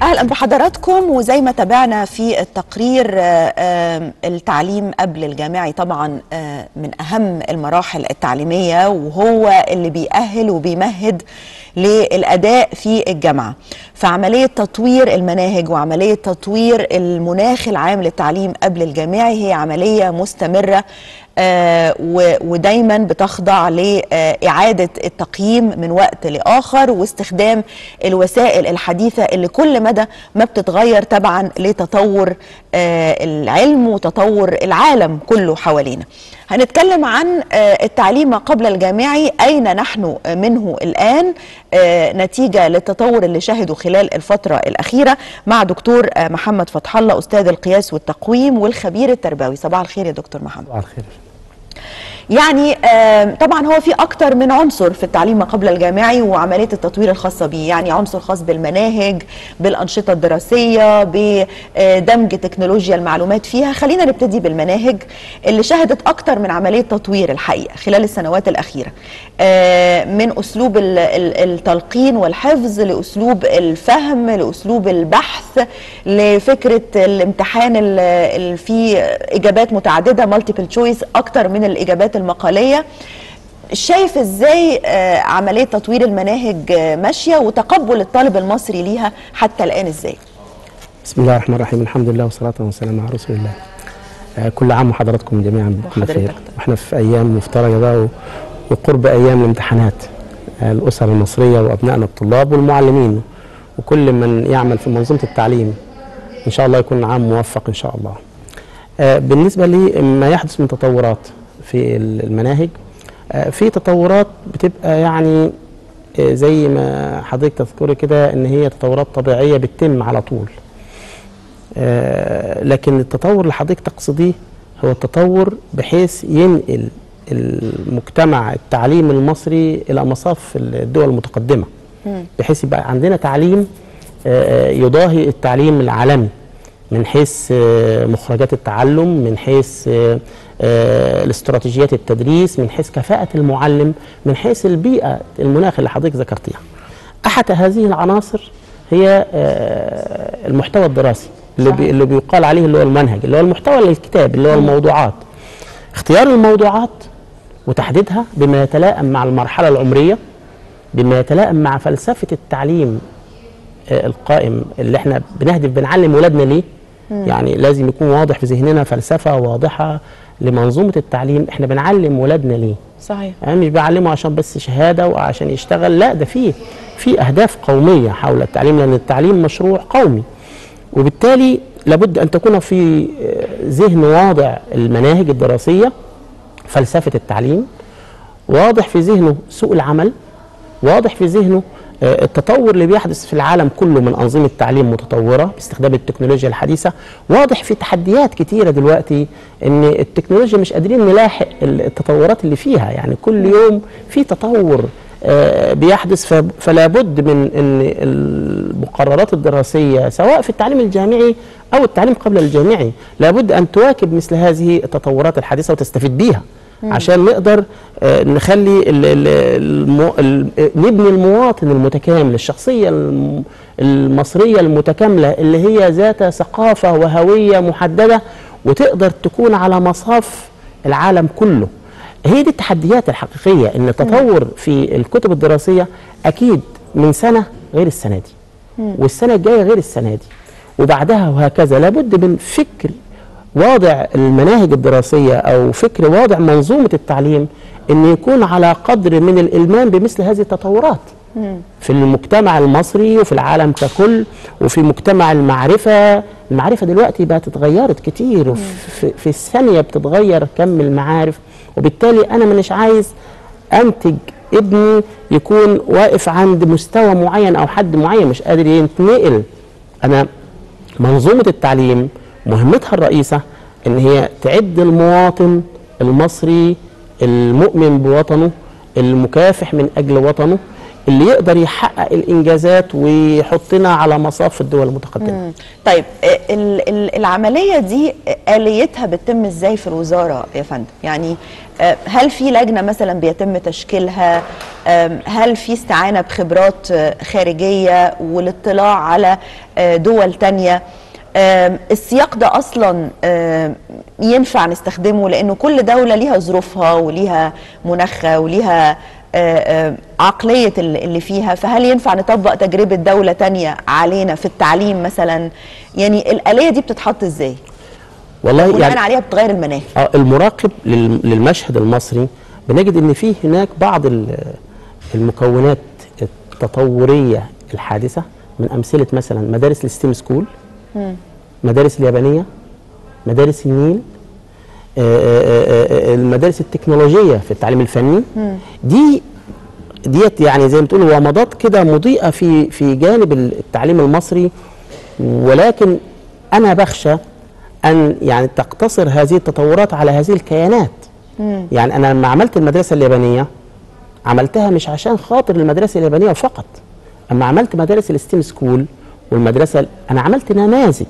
اهلا بحضراتكم وزي ما تابعنا في التقرير آه، آه، التعليم قبل الجامعي طبعا آه، من اهم المراحل التعليميه وهو اللي بيأهل وبيمهد للاداء في الجامعه فعمليه تطوير المناهج وعمليه تطوير المناخ العام للتعليم قبل الجامعي هي عمليه مستمره آه، و- ودايما بتخضع لإعادة التقييم من وقت لآخر واستخدام الوسائل الحديثة اللي كل مدى ما بتتغير تبعا لتطور آه، العلم وتطور العالم كله حوالينا هنتكلم عن آه، التعليم ما قبل الجامعي أين نحن منه الآن آه، نتيجة للتطور اللي شهده خلال الفترة الأخيرة مع دكتور آه، محمد فتح الله أستاذ القياس والتقويم والخبير التربوي صباح الخير يا دكتور محمد صباح الخير يعني آم، طبعا هو في اكتر من عنصر في التعليم ما قبل الجامعي وعمليه التطوير الخاصه بيه يعني عنصر خاص بالمناهج بالانشطه الدراسيه بدمج تكنولوجيا المعلومات فيها خلينا نبتدي بالمناهج اللي شهدت اكتر من عمليه تطوير الحقيقه خلال السنوات الاخيره آه، من اسلوب ال- ال- التلقين والحفظ لاسلوب الفهم لاسلوب البحث لفكره الامتحان ال- اللي فيه اجابات متعدده مالتيبل تشويس اكتر من الاجابات المقاليه شايف ازاي آه، عمليه تطوير المناهج آه، ماشيه وتقبل الطالب المصري ليها حتى الان ازاي بسم الله الرحمن الرحيم الحمد لله والصلاة والسلام على رسول الله آه، كل عام وحضراتكم جميعا بكل وحضرتك خير طبعا. واحنا في أيام مفترجة بقى و- وقرب أيام الامتحانات آه، الأسر المصرية وأبنائنا الطلاب والمعلمين وكل من يعمل في منظومة التعليم إن شاء الله يكون عام موفق إن شاء الله آه، بالنسبة لي ما يحدث من تطورات في المناهج آه، في تطورات بتبقى يعني آه، زي ما حضرتك تذكري كده ان هي تطورات طبيعيه بتتم على طول آه، لكن التطور اللي حضرتك تقصديه هو التطور بحيث ينقل المجتمع التعليم المصري الى مصاف الدول المتقدمه بحيث يبقى عندنا تعليم آه، يضاهي التعليم العالمي من حيث آه، مخرجات التعلم من حيث آه، آه، الاستراتيجيات التدريس من حيث كفاءة المعلم من حيث البيئة المناخ اللي حضرتك ذكرتيها أحد هذه العناصر هي آه، المحتوى الدراسي اللي, بي اللي بيقال عليه اللي هو المنهج اللي هو المحتوى للكتاب اللي هو الموضوعات اختيار الموضوعات وتحديدها بما يتلائم مع المرحلة العمرية بما يتلائم مع فلسفة التعليم آه، القائم اللي احنا بنهدف بنعلم ولادنا ليه يعني لازم يكون واضح في ذهننا فلسفة واضحة لمنظومة التعليم احنا بنعلم ولادنا ليه صحيح يعني مش بعلمه عشان بس شهاده وعشان يشتغل لا ده في في اهداف قوميه حول التعليم لان التعليم مشروع قومي وبالتالي لابد ان تكون في آه، ذهن واضع المناهج الدراسيه فلسفه التعليم واضح في ذهنه سوق العمل واضح في ذهنه آه، التطور اللي بيحدث في العالم كله من أنظمة تعليم متطورة باستخدام التكنولوجيا الحديثة واضح في تحديات كتيرة دلوقتي ان التكنولوجيا مش قادرين نلاحق التطورات اللي فيها يعني كل يوم في تطور آه، بيحدث ف- فلا بد من ان المقررات الدراسية سواء في التعليم الجامعي او التعليم قبل الجامعي لابد ان تواكب مثل هذه التطورات الحديثة وتستفيد بيها عشان نقدر آه، نخلي ال ال المو ال نبني المواطن المتكامل الشخصية الم- المصرية المتكاملة اللي هي ذات ثقافة وهوية محددة وتقدر تكون على مصاف العالم كله هي دي التحديات الحقيقية ان التطور في الكتب الدراسية اكيد من سنة غير السنة دي والسنة الجاية غير السنة دي وبعدها وهكذا لابد من فكر واضع المناهج الدراسية أو فكر واضع منظومة التعليم أن يكون على قدر من الإلمام بمثل هذه التطورات في المجتمع المصري وفي العالم ككل وفي مجتمع المعرفة المعرفة دلوقتي بقت اتغيرت كتير وفي في الثانية بتتغير كم المعارف وبالتالي أنا مش عايز أنتج ابني يكون واقف عند مستوى معين أو حد معين مش قادر ينتقل أنا منظومة التعليم مهمتها الرئيسة ان هي تعد المواطن المصري المؤمن بوطنه المكافح من اجل وطنه اللي يقدر يحقق الانجازات ويحطنا على مصاف الدول المتقدمه مم. طيب آه، ال- ال- العملية دي آه، آليتها بتتم ازاي في الوزارة يا فندم؟ يعني آه، هل في لجنة مثلا بيتم تشكيلها؟ آم، هل في استعانة بخبرات آه، خارجية والاطلاع على آه، دول تانية؟ آم، السياق ده اصلا آم، ينفع نستخدمه لانه كل دوله ليها ظروفها وليها مناخها وليها آه، آه، عقليه اللي اللي فيها فهل ينفع نطبق تجربه دوله تانية علينا في التعليم مثلا يعني الاليه دي بتتحط ازاي والله بناء يعني عليها بتغير المناهج آه، المراقب لل- للمشهد المصري بنجد ان فيه هناك بعض ال- المكونات التطوريه الحادثه من امثله مثلا مدارس الستيم سكول مدارس اليابانيه مدارس النيل آه، آه، آه، المدارس التكنولوجيه في التعليم الفني دي ديت يعني زي ما تقول ومضات كده مضيئه في في جانب التعليم المصري ولكن انا بخشى ان يعني تقتصر هذه التطورات على هذه الكيانات يعني انا لما عملت المدرسه اليابانيه عملتها مش عشان خاطر المدرسه اليابانيه فقط اما عملت مدارس الستيم سكول والمدرسه انا عملت نماذج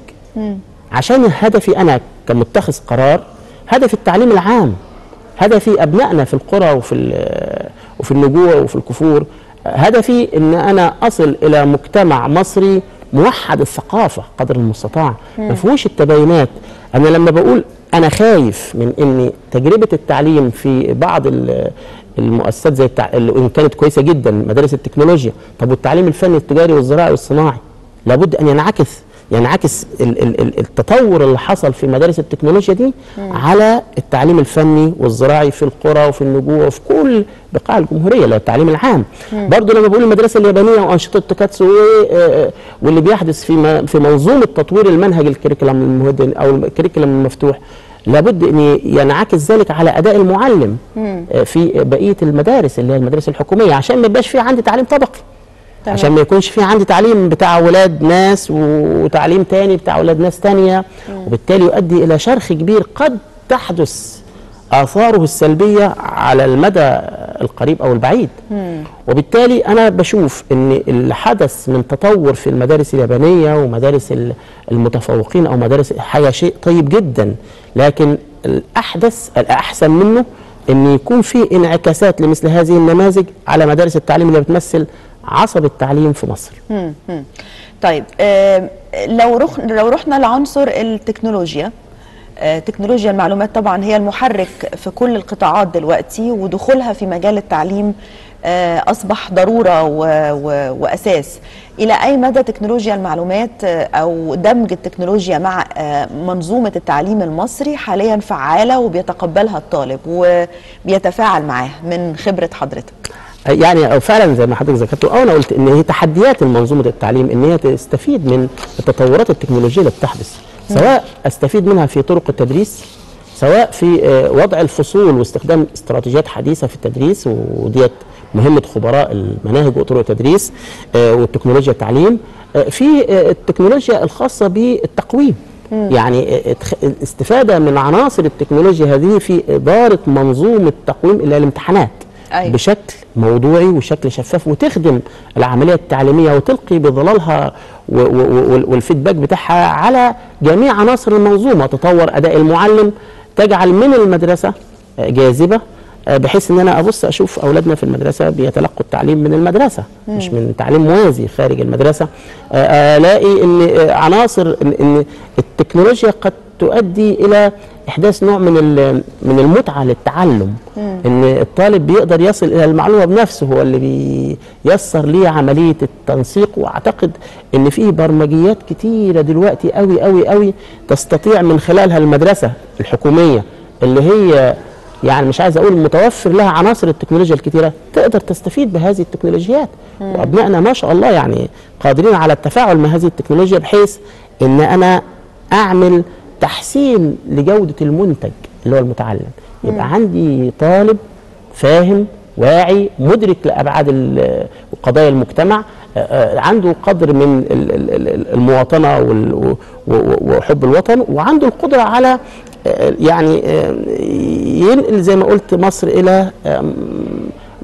عشان هدفي انا كمتخذ قرار هدف التعليم العام هدفي ابنائنا في القرى وفي ال- وفي النجوع وفي الكفور هدفي ان انا اصل الى مجتمع مصري موحد الثقافه قدر المستطاع ما فيهوش التباينات انا لما بقول انا خايف من ان تجربه التعليم في بعض ال- المؤسسات زي التع... اللي وان كانت كويسه جدا مدارس التكنولوجيا طب والتعليم الفني التجاري والزراعي والصناعي لابد ان ينعكس ينعكس ال- ال- ال- التطور اللي حصل في مدارس التكنولوجيا دي على التعليم الفني والزراعي في القرى وفي النجوع وفي كل بقاع الجمهوريه اللي هو التعليم العام برضه لما بقول المدرسه اليابانيه وانشطه توكاتسو و- آه، واللي بيحدث في م- في منظومه تطوير المنهج الكريكولم المهدن او الكريكولم المفتوح لابد ان ينعكس ذلك على اداء المعلم آه، في بقيه المدارس اللي هي المدارس الحكوميه عشان ما يبقاش في عندي تعليم طبقي تمام. عشان ما يكونش في عندي تعليم بتاع ولاد ناس وتعليم تاني بتاع ولاد ناس تانية وبالتالي يؤدي إلى شرخ كبير قد تحدث آثاره السلبية على المدى القريب أو البعيد وبالتالي أنا بشوف أن اللي حدث من تطور في المدارس اليابانية ومدارس ال- المتفوقين أو مدارس حاجة شيء طيب جدا لكن الأحدث الأحسن منه أن يكون في انعكاسات لمثل هذه النماذج على مدارس التعليم اللي بتمثل عصب التعليم في مصر مم. مم. طيب آم، لو رخ لو رحنا لعنصر التكنولوجيا آه، تكنولوجيا المعلومات طبعا هي المحرك في كل القطاعات دلوقتي ودخولها في مجال التعليم آه، اصبح ضروره و و واساس الى اي مدى تكنولوجيا المعلومات آه، او دمج التكنولوجيا مع آه، منظومه التعليم المصري حاليا فعاله وبيتقبلها الطالب وبيتفاعل معاها من خبره حضرتك يعني فعلا زي ما حضرتك ذكرت او انا قلت ان هي تحديات منظومه التعليم ان هي تستفيد من التطورات التكنولوجيه اللي بتحدث سواء استفيد منها في طرق التدريس سواء في آه، وضع الفصول واستخدام استراتيجيات حديثه في التدريس وديت مهمه خبراء المناهج وطرق التدريس آه، والتكنولوجيا التعليم آه، في آه، التكنولوجيا الخاصه بالتقويم يعني آه، اتخ- الاستفاده من عناصر التكنولوجيا هذه في اداره منظومه تقويم الى الامتحانات أيوة. بشكل موضوعي وشكل شفاف وتخدم العمليه التعليميه وتلقي بظلالها و- و- و- والفيدباك بتاعها على جميع عناصر المنظومه تطور اداء المعلم تجعل من المدرسه آه، جاذبه آه، بحيث ان انا ابص اشوف اولادنا في المدرسه بيتلقوا التعليم من المدرسه مش من تعليم موازي خارج المدرسه آه، الاقي ان آه، عناصر ان إن التكنولوجيا قد تؤدي الى احداث نوع من ال- من المتعه للتعلم ان الطالب بيقدر يصل الى المعلومه بنفسه هو اللي بييسر ليه عمليه التنسيق واعتقد ان في برمجيات كتيره دلوقتي قوي قوي قوي تستطيع من خلالها المدرسه الحكوميه اللي هي يعني مش عايز اقول متوفر لها عناصر التكنولوجيا الكتيره تقدر تستفيد بهذه التكنولوجيات وابنائنا ما شاء الله يعني قادرين على التفاعل مع هذه التكنولوجيا بحيث ان انا اعمل تحسين لجوده المنتج اللي هو المتعلم يبقى عندي طالب فاهم واعي مدرك لابعاد ال- وقضايا المجتمع آه، آه، عنده قدر من ال- ال- ال- المواطنه وال- و- و- وحب الوطن وعنده القدره على آه، يعني آه، ينقل زي ما قلت مصر الى آم،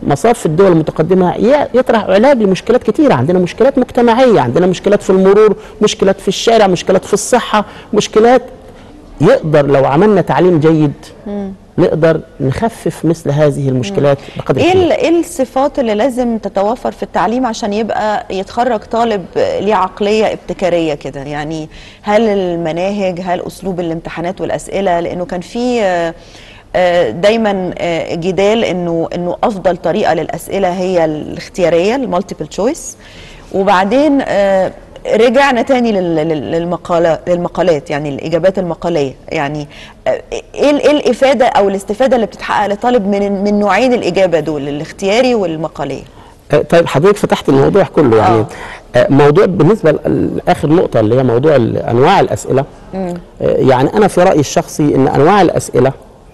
مسار في الدول المتقدمه ي- يطرح علاج لمشكلات كتيره عندنا مشكلات مجتمعيه عندنا مشكلات في المرور مشكلات في الشارع مشكلات في الصحه مشكلات يقدر لو عملنا تعليم جيد نقدر نخفف مثل هذه المشكلات بقدر ايه الإمكان. ال- ايه الصفات اللي لازم تتوفر في التعليم عشان يبقى يتخرج طالب ليه عقليه ابتكاريه كده يعني هل المناهج هل اسلوب الامتحانات والاسئله لانه كان في آه، آه، دايما آه، جدال انه انه افضل طريقه للاسئله هي الاختياريه المالتيبل تشويس وبعدين آه، رجعنا تاني لل- لل- للمقالات للمقالات يعني الاجابات المقاليه يعني آه، ايه ال- ايه الافاده او الاستفاده اللي بتتحقق لطالب من من نوعين الاجابه دول الاختياري والمقاليه آه، طيب حضرتك فتحت الموضوع كله يعني آه. آه، موضوع بالنسبه ل- لاخر نقطه اللي هي موضوع ال- انواع الاسئله آه، يعني انا في رايي الشخصي ان انواع الاسئله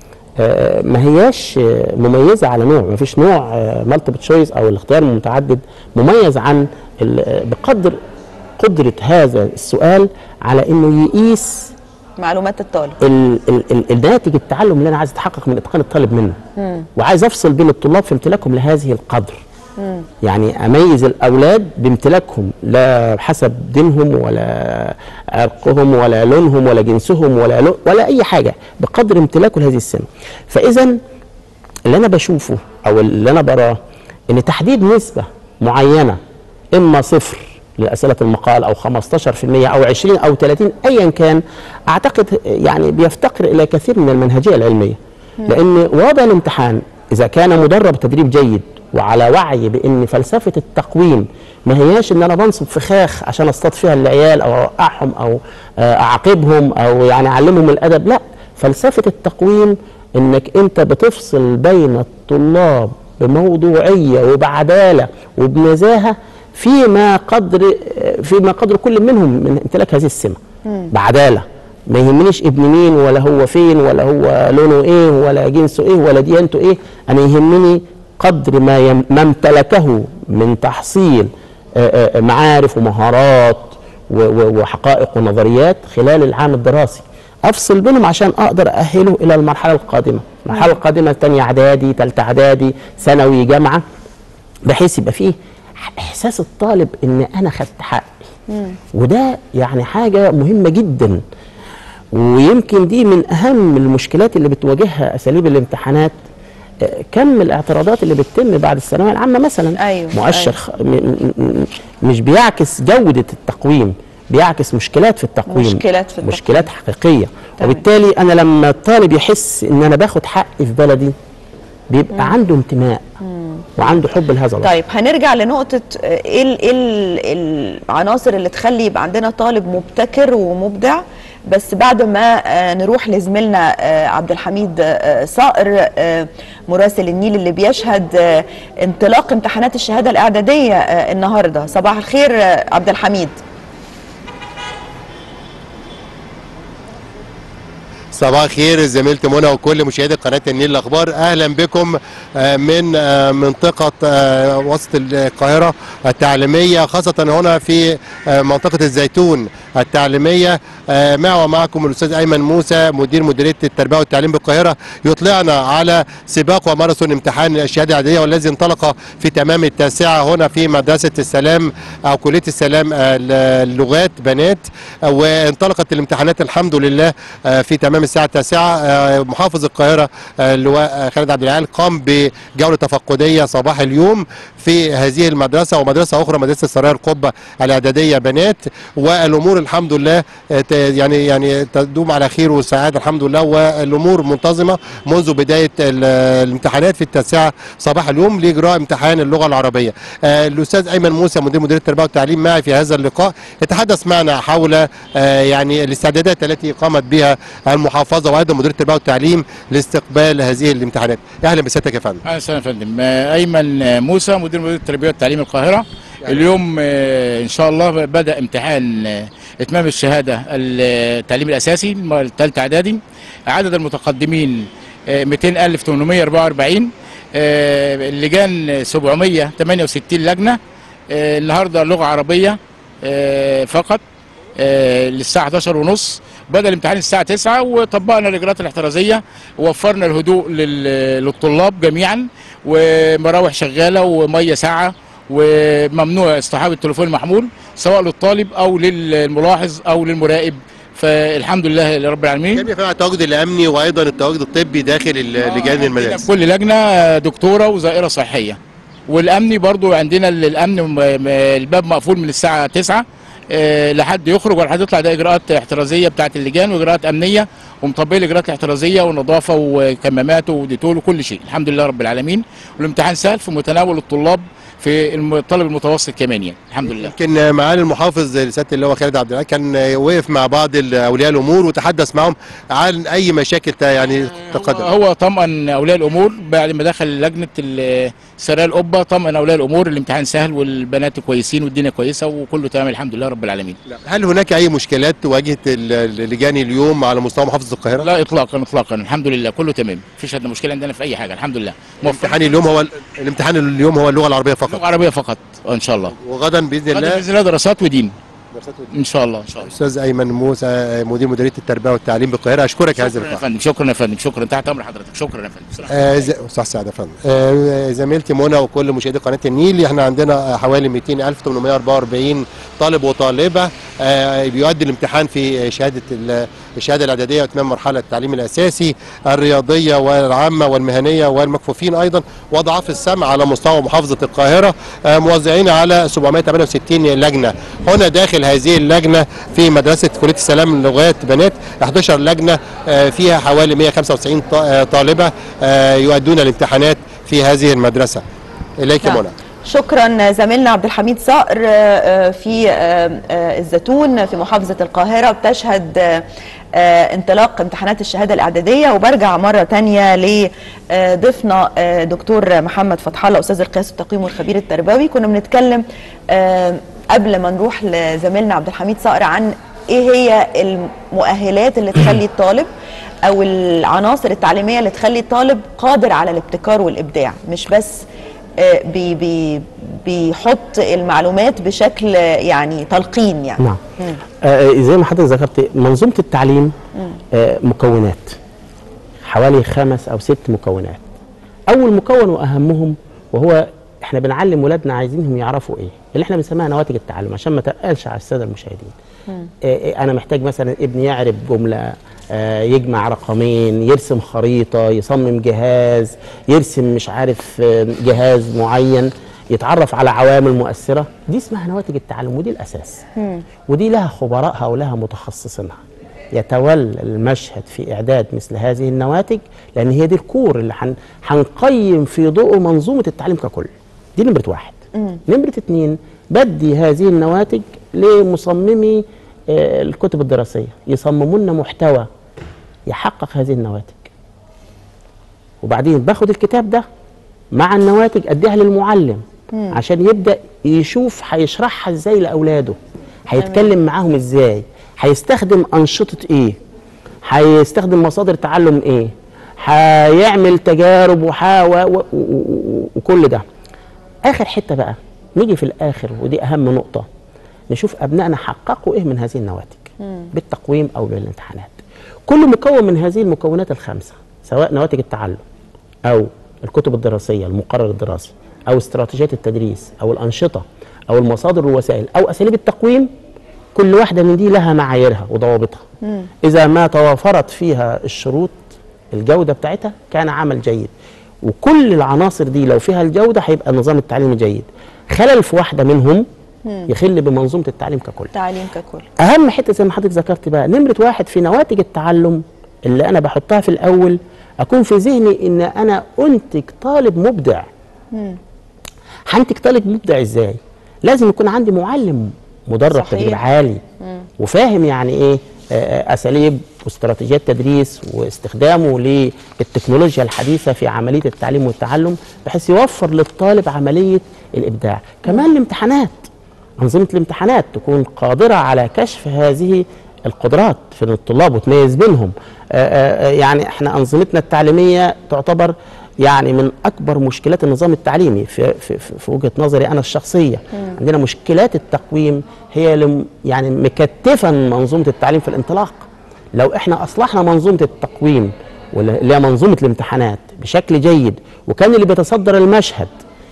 آه، ما هياش آه، مميزه على نوع ما فيش نوع مالتيبل تشويس او الاختيار المتعدد مميز عن ال- آه، بقدر قدره هذا السؤال على انه يقيس معلومات الطالب ال ال ال الناتج التعلم اللي انا عايز اتحقق من اتقان الطالب منه وعايز افصل بين الطلاب في امتلاكهم لهذه القدر يعني اميز الاولاد بامتلاكهم لا حسب دينهم ولا عرقهم ولا لونهم ولا جنسهم ولا لو ولا اي حاجه بقدر امتلاكه لهذه السنه فاذا اللي انا بشوفه او اللي انا براه ان تحديد نسبه معينه اما صفر لاسئله المقال او 15% او 20 او 30 ايا كان اعتقد يعني بيفتقر الى كثير من المنهجيه العلميه لان وضع الامتحان اذا كان مدرب تدريب جيد وعلى وعي بان فلسفه التقويم ما هياش ان انا بنصب فخاخ عشان اصطاد فيها العيال او اوقعهم او آه، اعاقبهم او يعني اعلمهم الادب لا فلسفه التقويم انك انت بتفصل بين الطلاب بموضوعيه وبعداله وبنزاهه فيما قدر فيما قدر كل منهم من امتلاك هذه السمه بعداله ما يهمنيش ابن مين ولا هو فين ولا هو لونه ايه ولا جنسه ايه ولا ديانته ايه انا يهمني قدر ما يم ما امتلكه من تحصيل آه، آه، معارف ومهارات و- و- وحقائق ونظريات خلال العام الدراسي افصل بينهم عشان اقدر اهله الى المرحله القادمه المرحله القادمه تانية اعدادي ثالثه اعدادي ثانوي جامعه بحيث يبقى فيه احساس الطالب ان انا خدت حقي وده يعني حاجه مهمه جدا ويمكن دي من اهم المشكلات اللي بتواجهها اساليب الامتحانات آه، كم الاعتراضات اللي بتتم بعد الثانويه العامه مثلا أيوة، مؤشر خ... م... م... م... مش بيعكس جوده التقويم بيعكس مشكلات في التقويم مشكلات في التقويم. مشكلات حقيقيه تمام. وبالتالي انا لما الطالب يحس ان انا باخد حقي في بلدي بيبقى عنده انتماء وعنده حب لهذا الوطن طيب هنرجع لنقطة آه، ايه ال- إيه ال- العناصر اللي تخلي يبقى عندنا طالب مبتكر ومبدع بس بعد ما آه، نروح لزميلنا آه، عبد الحميد آه، صائر آه، مراسل النيل اللي بيشهد آه، انطلاق امتحانات الشهادة الإعدادية آه، النهاردة صباح الخير آه، عبد الحميد صباح الخير زميلتي منى وكل مشاهدي قناه النيل الاخبار اهلا بكم آه، من آه، منطقه آه، وسط القاهره التعليميه خاصه هنا في آه، منطقه الزيتون التعليميه آه، معي ومعكم الاستاذ ايمن موسى مدير مديريه التربيه والتعليم بالقاهره يطلعنا على سباق وماراثون امتحان الشهاده الاعداديه والذي انطلق في تمام التاسعه هنا في مدرسه السلام او كليه السلام آه، اللغات بنات آه، وانطلقت الامتحانات الحمد لله آه، في تمام الساعه التاسعه آه، محافظ القاهره آه، اللواء آه، خالد عبد العال قام بجوله تفقديه صباح اليوم في هذه المدرسه ومدرسه اخرى مدرسه سرايا القبه الاعداديه بنات والامور الحمد لله آه، ت- يعني يعني تدوم على خير وسعاده الحمد لله والامور منتظمه منذ بدايه ال- الامتحانات في التاسعه صباح اليوم لاجراء امتحان اللغه العربيه. آه، الاستاذ ايمن موسى مدير مديريه التربيه والتعليم معي في هذا اللقاء يتحدث معنا حول آه، يعني الاستعدادات التي قامت بها المحافظه وايضا مديريه التربيه والتعليم لاستقبال هذه الامتحانات. اهلا بسيادتك يا فندم. اهلا وسهلا يا فندم آه، ايمن آه، موسى مدير مديريه التربيه والتعليم القاهره اليوم آه، ان شاء الله بدا امتحان آه، اتمام الشهاده التعليم الاساسي الثالثه اعدادي عدد المتقدمين آه، 200844 آه، اللجان 768 لجنه آه، النهارده لغه عربيه آه، فقط آه، للساعه 11 ونص بدا الامتحان الساعه 9 وطبقنا الاجراءات الاحترازيه ووفرنا الهدوء لل- للطلاب جميعا ومراوح شغاله وميه ساعه وممنوع اصطحاب التليفون المحمول سواء للطالب او للملاحظ او للمراقب فالحمد لله رب العالمين كم يفعل التواجد الامني وايضا التواجد الطبي داخل ال- لجان عندنا المدارس في كل لجنه دكتوره وزائره صحيه والامني برضو عندنا ال- الامن م- م- الباب مقفول من الساعه 9 آه، لحد يخرج ولا حد يطلع ده اجراءات احترازيه بتاعه اللجان واجراءات امنيه ومطبقين الاجراءات الاحترازيه والنظافه وكمامات وديتول وكل شيء الحمد لله رب العالمين والامتحان سهل في متناول الطلاب في الم- الطالب المتوسط كمان يعني الحمد لله يمكن معالي المحافظ السيد اللي هو خالد عبد العال كان وقف مع بعض اولياء الامور وتحدث معهم عن اي مشاكل تا- يعني تقدم هو طمأن اولياء الامور بعد ما دخل لجنه ال- سرايا القبه طمأن اولياء الامور الامتحان سهل والبنات كويسين والدنيا كويسه وكله تمام الحمد لله رب العالمين هل هناك اي مشكلات واجهت ال- اللجان اليوم على مستوى محافظه القاهره؟ لا اطلاقا اطلاقا الحمد لله كله تمام مفيش عندنا مشكله عندنا في اي حاجه الحمد لله الامتحان اليوم هو الامتحان اليوم هو اللغه العربيه فقط لغه عربيه فقط آه، ان شاء الله وغدا باذن غدا الله باذن الله دراسات ودين ان شاء الله ان شاء الله استاذ ايمن موسى مدير مديريه التربيه والتعليم بالقاهره اشكرك هذا شكرا يا اللقاء فندم شكرا يا فندم شكرا تحت امر حضرتك شكرا يا فندم آه، ز- صح سعد يا فندم آه، زميلتي منى وكل مشاهدي قناه النيل احنا عندنا حوالي 200844 طالب وطالبه آه، بيؤدي الامتحان في شهاده ال- الشهاده الاعداديه واتمام مرحله التعليم الاساسي الرياضيه والعامه والمهنيه والمكفوفين ايضا وضعاف السمع على مستوى محافظه القاهره آه، موزعين على 768 لجنه هنا داخل هذه اللجنه في مدرسه كليه السلام للغات بنات 11 لجنه آه، فيها حوالي 195 ط- آه، طالبه آه، يؤدون الامتحانات في هذه المدرسه اليك نعم. منى شكرا زميلنا عبد الحميد صقر آه، آه، في آه، آه، الزيتون في محافظة القاهرة بتشهد آه، آه، انطلاق امتحانات الشهادة الإعدادية وبرجع مرة تانية لضيفنا آه، دكتور محمد فتح الله أستاذ القياس والتقييم والخبير التربوي كنا بنتكلم آه، قبل ما نروح لزميلنا عبد الحميد صقر عن ايه هي المؤهلات اللي تخلي الطالب او العناصر التعليميه اللي تخلي الطالب قادر على الابتكار والابداع مش بس آه، بي بي بيحط المعلومات بشكل آه، يعني تلقين يعني نعم آه زي ما حضرتك ذكرت منظومه التعليم آه مكونات حوالي خمس او ست مكونات اول مكون واهمهم وهو احنا بنعلم ولادنا عايزينهم يعرفوا ايه اللي احنا بنسميها نواتج التعلم عشان ما تقلش على الساده المشاهدين آه آه، انا محتاج مثلا ابني يعرف جمله آه، يجمع رقمين يرسم خريطه يصمم جهاز يرسم مش عارف آه، جهاز معين يتعرف على عوامل مؤثره دي اسمها نواتج التعلم ودي الاساس ودي لها خبرائها ولها متخصصينها يتولى المشهد في اعداد مثل هذه النواتج لان هي دي الكور اللي هن- هنقيم في ضوء منظومه التعليم ككل دي نمره واحد نمره اتنين بدي هذه النواتج لمصممي آه، الكتب الدراسيه يصمموا لنا محتوى يحقق هذه النواتج وبعدين باخد الكتاب ده مع النواتج اديها للمعلم عشان يبدا يشوف هيشرحها ازاي لاولاده هيتكلم معاهم ازاي هيستخدم انشطه ايه هيستخدم مصادر تعلم ايه هيعمل تجارب وحا و- و- و- و- وكل ده اخر حته بقى نيجي في الاخر ودي اهم نقطه نشوف ابنائنا حققوا ايه من هذه النواتج بالتقويم او بالامتحانات كل مكون من هذه المكونات الخمسه سواء نواتج التعلم او الكتب الدراسيه المقرر الدراسي او استراتيجيات التدريس او الانشطه او المصادر والوسائل او اساليب التقويم كل واحده من دي لها معاييرها وضوابطها اذا ما توافرت فيها الشروط الجوده بتاعتها كان عمل جيد وكل العناصر دي لو فيها الجوده هيبقى النظام التعليمي جيد خلل في واحده منهم يخل بمنظومه التعليم ككل تعليم ككل اهم حته زي ما حضرتك ذكرت بقى نمره واحد في نواتج التعلم اللي انا بحطها في الاول اكون في ذهني ان انا انتج طالب مبدع هنتج طالب مبدع ازاي لازم يكون عندي معلم مدرب صحيح. تدريب عالي وفاهم يعني ايه آه، اساليب واستراتيجيات تدريس واستخدامه للتكنولوجيا الحديثه في عمليه التعليم والتعلم بحيث يوفر للطالب عمليه الابداع كمان الامتحانات أنظمة الامتحانات تكون قادرة على كشف هذه القدرات في الطلاب وتميز بينهم آه، آه، يعني احنا أنظمتنا التعليمية تعتبر يعني من اكبر مشكلات النظام التعليمي في في, في, في وجهه نظري انا الشخصيه عندنا مشكلات التقويم هي اللي يعني مكتفه منظومه التعليم في الانطلاق لو احنا اصلحنا منظومه التقويم اللي هي منظومه الامتحانات بشكل جيد وكان اللي بيتصدر المشهد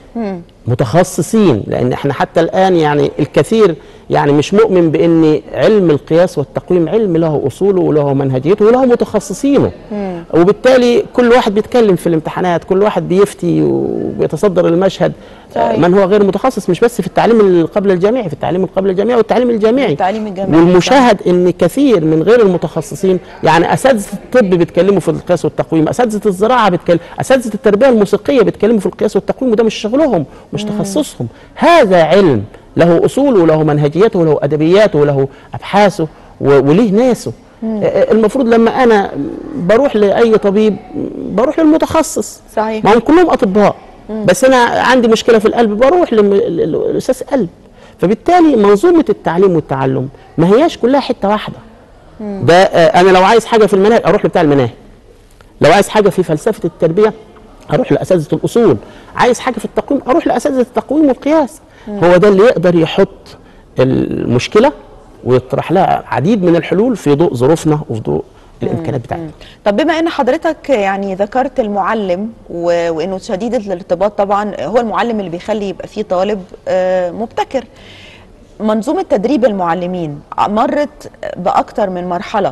متخصصين لان احنا حتى الان يعني الكثير يعني مش مؤمن بان علم القياس والتقويم علم له اصوله وله منهجيته وله متخصصينه وبالتالي كل واحد بيتكلم في الامتحانات كل واحد بيفتي وبيتصدر المشهد صحيح. من هو غير متخصص مش بس في التعليم اللي قبل الجامعي في التعليم اللي قبل الجامعي والتعليم الجامعي التعليم الجامعي والمشاهد ان كثير من غير المتخصصين يعني اساتذه الطب بيتكلموا في القياس والتقويم اساتذه الزراعه بيتكلموا اساتذه التربيه الموسيقيه بيتكلموا في القياس والتقويم وده مش شغلهم مش تخصصهم هذا علم له اصوله وله منهجيته وله ادبياته وله ابحاثه و- وليه ناسه آه، المفروض لما انا بروح لاي طبيب بروح للمتخصص صحيح ما هم كلهم اطباء بس انا عندي مشكله في القلب بروح للاستاذ قلب فبالتالي منظومه التعليم والتعلم ما هياش كلها حته واحده ده آه، انا لو عايز حاجه في المناهج اروح لبتاع المناهج لو عايز حاجه في فلسفه التربيه اروح لاساتذه الاصول عايز حاجه في التقويم اروح لاساتذه التقويم والقياس هو ده اللي يقدر يحط المشكله ويطرح لها عديد من الحلول في ضوء ظروفنا وفي ضوء الامكانيات بتاعتنا طب بما ان حضرتك يعني ذكرت المعلم و... وانه شديد الارتباط طبعا هو المعلم اللي بيخلي يبقى فيه طالب آه، مبتكر منظومه تدريب المعلمين مرت باكتر من مرحله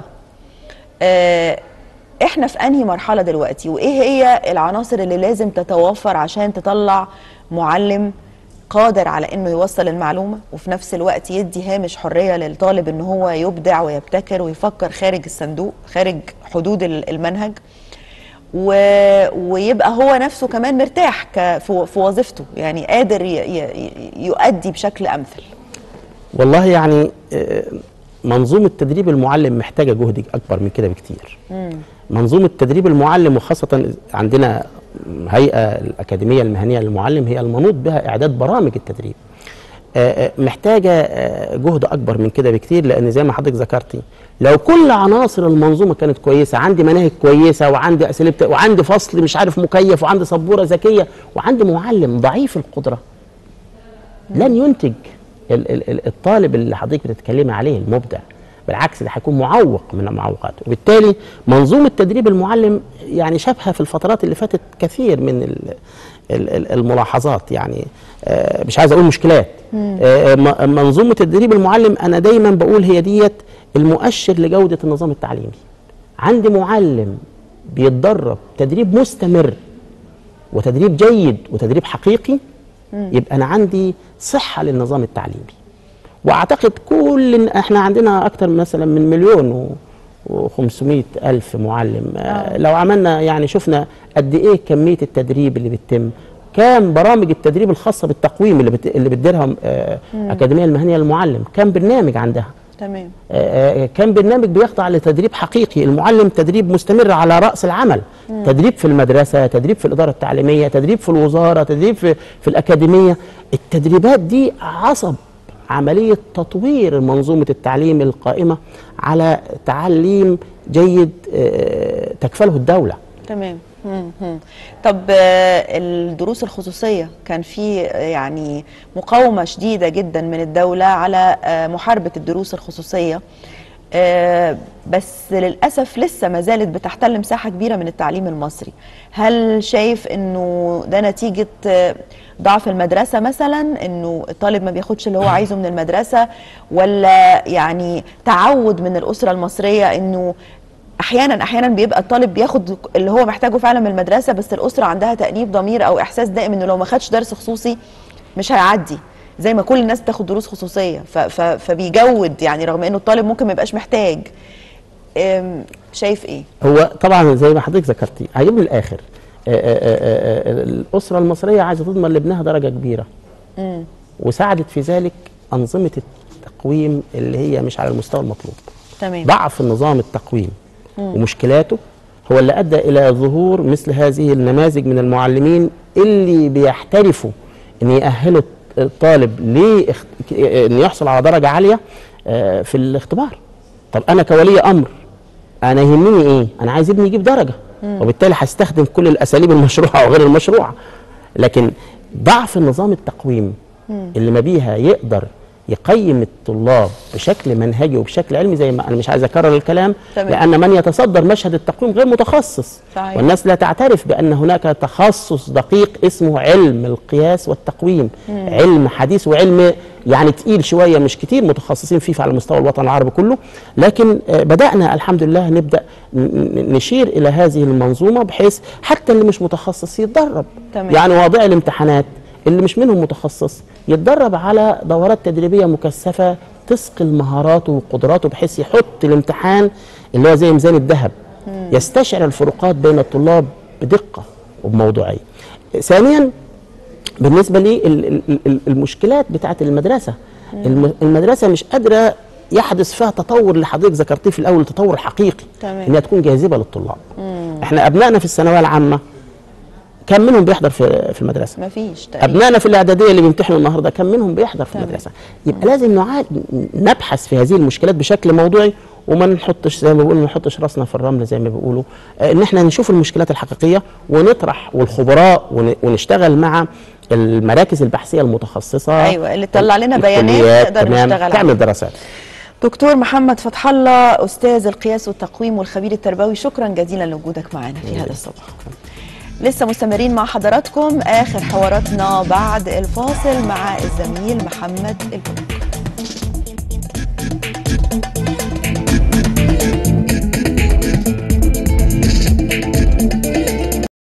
آه، احنا في انهي مرحله دلوقتي وايه هي العناصر اللي لازم تتوافر عشان تطلع معلم قادر على انه يوصل المعلومه وفي نفس الوقت يدي هامش حريه للطالب ان هو يبدع ويبتكر ويفكر خارج الصندوق خارج حدود ال- المنهج و... ويبقى هو نفسه كمان مرتاح ك... في... في وظيفته يعني قادر ي... ي... يؤدي بشكل امثل والله يعني آه، منظومة تدريب المعلم محتاجة جهد أكبر من كده بكتير منظومة تدريب المعلم وخاصة عندنا هيئة الأكاديمية المهنية للمعلم هي المنوط بها إعداد برامج التدريب آه، آه، محتاجة آه، جهد أكبر من كده بكتير لأن زي ما حضرتك ذكرتي لو كل عناصر المنظومة كانت كويسة عندي مناهج كويسة وعندي أساليب ت- وعندي فصل مش عارف مكيف وعندي سبورة ذكية وعندي معلم ضعيف القدرة لن ينتج ال- ال- ال- الطالب اللي حضرتك بتتكلمي عليه المبدع بالعكس ده هيكون معوق من المعوقات وبالتالي منظومه تدريب المعلم يعني شبهه في الفترات اللي فاتت كثير من ال- ال- ال- الملاحظات يعني آه، مش عايز اقول مشكلات آه، م- منظومه تدريب المعلم انا دايما بقول هي ديت المؤشر لجوده النظام التعليمي عندي معلم بيتدرب تدريب مستمر وتدريب جيد وتدريب حقيقي يبقى انا عندي صحه للنظام التعليمي واعتقد كل احنا عندنا اكتر مثلا من مليون و500 الف معلم آه. لو عملنا يعني شفنا قد ايه كميه التدريب اللي بتتم كام برامج التدريب الخاصه بالتقويم اللي بت... اللي بتديرها آه اكاديميه المهنيه للمعلم كام برنامج عندها تمام آه، آه، كان برنامج بيخضع لتدريب حقيقي المعلم تدريب مستمر على رأس العمل تدريب في المدرسة تدريب في الإدارة التعليمية تدريب في الوزارة تدريب في, في الأكاديمية التدريبات دي عصب عملية تطوير منظومة التعليم القائمة على تعليم جيد آه، تكفله الدولة تمام مم، مم. طب آه، الدروس الخصوصية كان في آه، يعني مقاومة شديدة جدا من الدولة على آه، محاربة الدروس الخصوصية آه، بس للأسف لسه ما زالت بتحتل مساحة كبيرة من التعليم المصري هل شايف أنه ده نتيجة آه، ضعف المدرسة مثلا أنه الطالب ما بياخدش اللي هو عايزه من المدرسة ولا يعني تعود من الأسرة المصرية أنه احيانا احيانا بيبقى الطالب بياخد اللي هو محتاجه فعلا من المدرسه بس الاسره عندها تانيب ضمير او احساس دائم انه لو ما خدش درس خصوصي مش هيعدي زي ما كل الناس بتاخد دروس خصوصيه ف ف فبيجود يعني رغم انه الطالب ممكن ما يبقاش محتاج أم، شايف ايه هو طبعا زي ما حضرتك ذكرتي هجيب من الاخر آه، آه، آه، آه، الاسره المصريه عايزه تضمن لابنها درجه كبيره وساعدت في ذلك انظمه التقويم اللي هي مش على المستوى المطلوب تمام ضعف النظام التقويم ومشكلاته هو اللي ادى الى ظهور مثل هذه النماذج من المعلمين اللي بيحترفوا ان يأهلوا الطالب لاخت... ان يحصل على درجه عاليه في الاختبار طب انا كولي امر انا يهمني ايه انا عايز ابني يجيب درجه وبالتالي هستخدم كل الاساليب المشروعه وغير المشروعه لكن ضعف النظام التقويم اللي ما بيها يقدر يقيم الطلاب بشكل منهجي وبشكل علمي زي ما انا مش عايز اكرر الكلام تمام. لان من يتصدر مشهد التقويم غير متخصص صحيح. والناس لا تعترف بان هناك تخصص دقيق اسمه علم القياس والتقويم علم حديث وعلم يعني تقيل شويه مش كتير متخصصين فيه على مستوى الوطن العربي كله لكن آه، بدانا الحمد لله نبدا ن- ن- نشير الى هذه المنظومه بحيث حتى اللي مش متخصص يتدرب تمام. يعني واضع الامتحانات اللي مش منهم متخصص يتدرب على دورات تدريبيه مكثفه تثقل مهاراته وقدراته بحيث يحط الامتحان اللي هو زي ميزان الذهب يستشعر الفروقات بين الطلاب بدقه وبموضوعيه. ثانيا بالنسبه لي ال- ال- ال- المشكلات بتاعه المدرسه الم- المدرسه مش قادره يحدث فيها تطور اللي حضرتك ذكرتيه في الاول تطور حقيقي تمام. انها تكون جاذبه للطلاب احنا ابنائنا في الثانويه العامه كم منهم بيحضر في في المدرسه مفيش تقريبا ابنائنا في الاعداديه اللي بيمتحنوا النهارده كم منهم بيحضر في المدرسه يبقى لازم نعاد نبحث في هذه المشكلات بشكل موضوعي وما نحطش زي ما بيقولوا ما نحطش راسنا في الرمل زي ما بيقولوا آه، ان احنا نشوف المشكلات الحقيقيه ونطرح والخبراء ون- ونشتغل مع المراكز البحثيه المتخصصه أيوة، اللي تطلع لنا بيانات الكليات، نقدر تمام، نشتغل عليها. تعمل دراسات دكتور محمد فتح الله استاذ القياس والتقويم والخبير التربوي شكرا جزيلا لوجودك معنا في هذا الصباح لسه مستمرين مع حضراتكم اخر حواراتنا بعد الفاصل مع الزميل محمد البنا